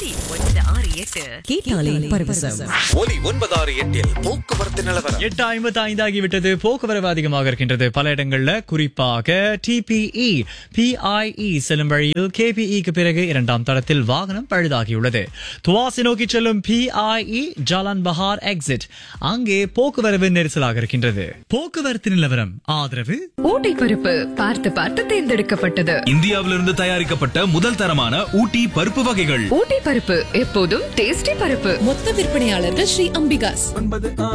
ஒலி ஒன்பது ஆறு எட்டு கேட்டாலே பரவசம் ஒலி ஒன்பதாறு எட்டில் போக்குவரத்து நிலவரம் எட்டு ஐம்பத்தி ஐந்தாகிவிட்டது போக்குவரவு அதிகமாக இருக்கின்றது பல இடங்கள்ல குறிப்பாக டிபிஇ பிஐஇ செல்லும் வழியில் கேபிஇக்கு பிறகு இரண்டாம் தளத்தில் வாகனம் பழுதாகியுள்ளது துவாசி நோக்கி செல்லும் பிஐஇ ஜாலான் பஹார் எக்ஸிட் அங்கே போக்குவரவு நெரிசலாக இருக்கின்றது போக்குவரத்து நிலவரம் ஆதரவு ஊட்டி பருப்பு பார்த்து பார்த்து தேர்ந்தெடுக்கப்பட்டது இந்தியாவிலிருந்து தயாரிக்கப்பட்ட முதல் தரமான ஊட்டி பருப்பு வகைகள் ஊட்டி பருப்பு எப்போதும் டேஸ்டி பருப்பு மொத்த விற்பனையாளர்கள் ஸ்ரீ அம்பிகாஸ்